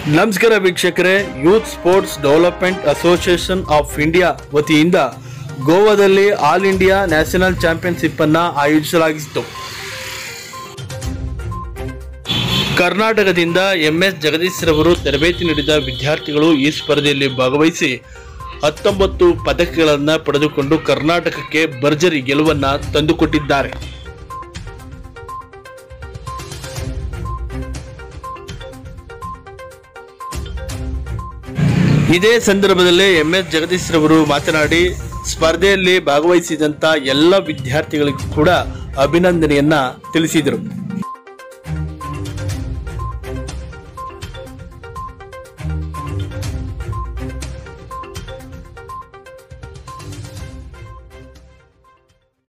ನಮಸ್ಕಾರ ವೀಕ್ಷಕರೇ youth sports development association of India ವತಿಯಿಂದ ಗೋವಾದಲ್ಲಿ ಆಲ್ ಇಂಡಿಯಾ ನ್ಯಾಷನಲ್ ಚಾಂಪಿಯನ್ಶಿಪ್ ಅನ್ನ ಆಯೋಜಿಸಲಾಗಿತ್ತು ಕರ್ನಾಟಕದಿಂದ ಎಂಎಸ್ ಜಗದೀಶ್ ರವರು ತರಬೇತಿ ನೀಡಿದ ವಿದ್ಯಾರ್ಥಿಗಳು ಈ ಸ್ಪರ್ಧೆಯಲ್ಲಿ ಭಾಗವಹಿಸಿ ಹತ್ತೊಂಬತ್ತು ಪದಕಗಳನ್ನು ಪಡೆದುಕೊಂಡು ಕರ್ನಾಟಕಕ್ಕೆ ಭರ್ಜರಿ ಗೆಲುವನ್ನ ತಂದುಕೊಟ್ಟಿದ್ದಾರೆ ಇದೇ ಸಂದರ್ಭದಲ್ಲಿ ಎಂ ಎಸ್ ಜಗದೀಶ್ ರವರು ಮಾತನಾಡಿ ಸ್ಪರ್ಧೆಯಲ್ಲಿ ಭಾಗವಹಿಸಿದಂತ ಎಲ್ಲ ವಿದ್ಯಾರ್ಥಿಗಳಿಗೂ ಕೂಡ ಅಭಿನಂದನೆಯನ್ನ ತಿಳಿಸಿದರು